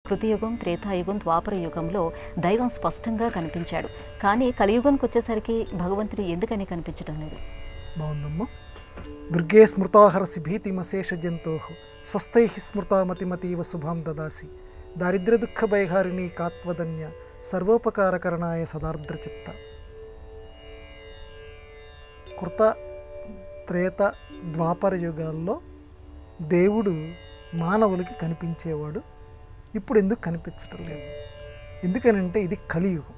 కృతయుగం త్రేతాయుగం ద్వాపర యుగంలో దైవం స్పష్టంగా కనిపించాడు కానీ కలియుగంకి వచ్చేసరికి భగవంతుడు ఎందుకని కనిపించడం లేదు బాగుందమ్మా దుర్గే స్మృతాహరసి భీతిమశేష జంతో స్వస్థై స్మృతామతిమతీవ శుభాం దదాసి దారిద్ర్య దుఃఖ భయహారిణి కాత్వదన్య సర్వోపకారకరణాయ సదార్ద్రచిత్త కృత త్రేత ద్వాపర యుగాల్లో దేవుడు మానవులకి కనిపించేవాడు ఇప్పుడు ఎందుకు కనిపించటం లేదు ఎందుకనంటే ఇది కలియుగం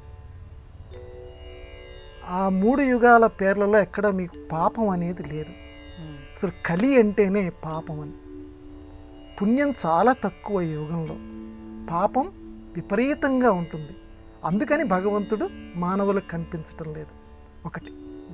ఆ మూడు యుగాల పేర్లలో ఎక్కడ మీకు పాపం అనేది లేదు అసలు కలి అంటేనే పాపం అని పుణ్యం చాలా తక్కువ ఈ యుగంలో పాపం విపరీతంగా ఉంటుంది అందుకని భగవంతుడు మానవులకు కనిపించటం లేదు ఒకటి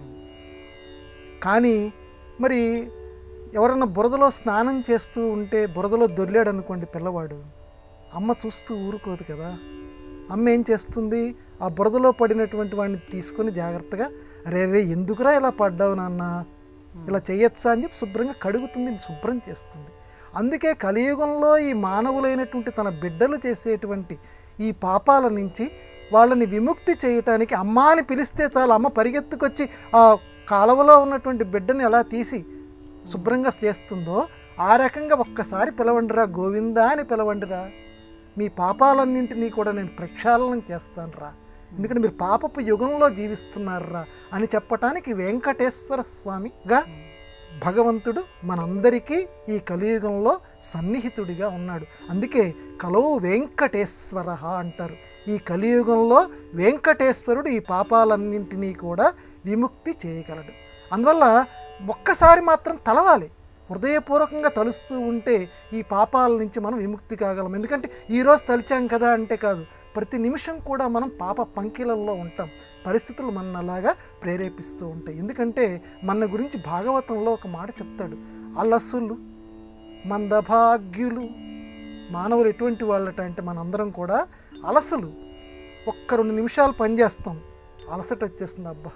కానీ మరి ఎవరన్నా బురదలో స్నానం చేస్తూ ఉంటే బురదలో దొర్లాడు అనుకోండి పిల్లవాడు అమ్మ చూస్తూ ఊరుకోదు కదా అమ్మ ఏం చేస్తుంది ఆ బురదలో పడినటువంటి వాడిని తీసుకొని జాగ్రత్తగా రే రే ఎందుకురా ఇలా పడ్డావు నాన్న ఇలా చేయొచ్చా అని చెప్పి శుభ్రంగా కడుగుతుంది శుభ్రం చేస్తుంది అందుకే కలియుగంలో ఈ మానవులైనటువంటి తన బిడ్డలు చేసేటువంటి ఈ పాపాల నుంచి వాళ్ళని విముక్తి చేయటానికి అమ్మ అని పిలిస్తే చాలు అమ్మ పరిగెత్తుకొచ్చి ఆ కాలువలో ఉన్నటువంటి బిడ్డని ఎలా తీసి శుభ్రంగా చేస్తుందో ఆ రకంగా ఒక్కసారి పిలవండిరా గోవిందా అని పిలవండిరా మీ పాపాలన్నింటినీ కూడా నేను ప్రక్షాళనం చేస్తాను రా ఎందుకంటే మీరు పాపపు యుగంలో జీవిస్తున్నారా అని చెప్పటానికి వెంకటేశ్వర స్వామిగా భగవంతుడు మనందరికీ ఈ కలియుగంలో సన్నిహితుడిగా ఉన్నాడు అందుకే కలవు వెంకటేశ్వర అంటారు ఈ కలియుగంలో వెంకటేశ్వరుడు ఈ పాపాలన్నింటినీ కూడా విముక్తి చేయగలడు అందువల్ల ఒక్కసారి మాత్రం తలవాలి హృదయపూర్వకంగా తలుస్తూ ఉంటే ఈ పాపాల నుంచి మనం విముక్తి కాగలం ఎందుకంటే ఈరోజు తలిచాం కదా అంటే కాదు ప్రతి నిమిషం కూడా మనం పాప పంకిలల్లో ఉంటాం పరిస్థితులు మన అలాగా ప్రేరేపిస్తూ ఉంటాయి ఎందుకంటే మన గురించి భాగవతంలో ఒక మాట చెప్తాడు అలసులు మందభాగ్యులు మానవులు ఎటువంటి వాళ్ళట అంటే మనందరం కూడా అలసులు ఒక్క రెండు నిమిషాలు పనిచేస్తాం అలసట వచ్చేస్తుంది అబ్బా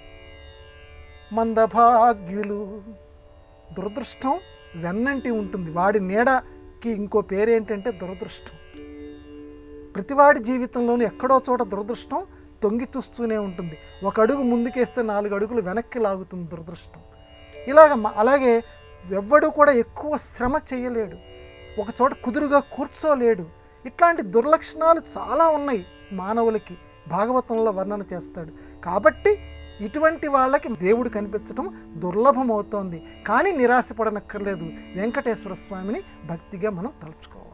మందభాగ్యులు దురదృష్టం వెన్నంటి ఉంటుంది వాడి నీడకి ఇంకో పేరేంటంటే దురదృష్టం ప్రతివాడి జీవితంలోనూ ఎక్కడో చోట దురదృష్టం తొంగి చూస్తూనే ఉంటుంది ఒక అడుగు ముందుకేస్తే నాలుగు అడుగులు వెనక్కి లాగుతుంది దురదృష్టం ఇలాగ మ- అలాగే ఎవ్వడు కూడా ఎక్కువ శ్రమ చేయలేడు ఒక చోట కుదురుగా కూర్చోలేడు ఇట్లాంటి దుర్లక్షణాలు చాలా ఉన్నాయి మానవులకి భాగవతంలో వర్ణన చేస్తాడు కాబట్టి ఇటువంటి వాళ్ళకి దేవుడు కనిపించడం దుర్లభం అవుతోంది కానీ నిరాశపడనక్కర్లేదు వెంకటేశ్వర స్వామిని భక్తిగా మనం తలుచుకోవాలి